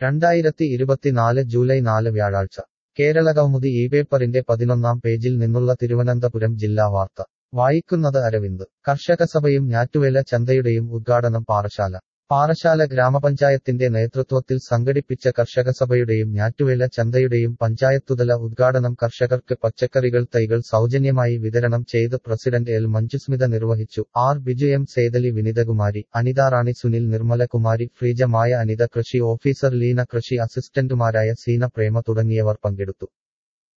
രണ്ടായിരത്തി ഇരുപത്തിനാല് ജൂലൈ നാല് വ്യാഴാഴ്ച കേരളകൗമുദി ഈ പേപ്പറിന്റെ പതിനൊന്നാം പേജിൽ നിന്നുള്ള തിരുവനന്തപുരം ജില്ലാ വാർത്ത വായിക്കുന്നത് അരവിന്ദ് കർഷകസഭയും ഞാറ്റുവേല ചന്തയുടെയും ഉദ്ഘാടനം പാറശാല പാറശാല ഗ്രാമപഞ്ചായത്തിന്റെ നേതൃത്വത്തിൽ സംഘടിപ്പിച്ച കർഷകസഭയുടെയും ഞാറ്റുവേല ചന്തയുടെയും പഞ്ചായത്തുതല ഉദ്ഘാടനം കർഷകർക്ക് പച്ചക്കറികൾ തൈകൾ സൗജന്യമായി വിതരണം ചെയ്ത് പ്രസിഡന്റ് എൽ മഞ്ജുസ്മിത നിർവഹിച്ചു ആർ ബിജു എം സേതലി വിനിതകുമാരി അനിതാറാണി സുനിൽ നിർമ്മലകുമാരി ഫ്രീജമായ അനിത കൃഷി ഓഫീസർ ലീന കൃഷി അസിസ്റ്റന്റുമാരായ സീന പ്രേമ തുടങ്ങിയവർ പങ്കെടുത്തു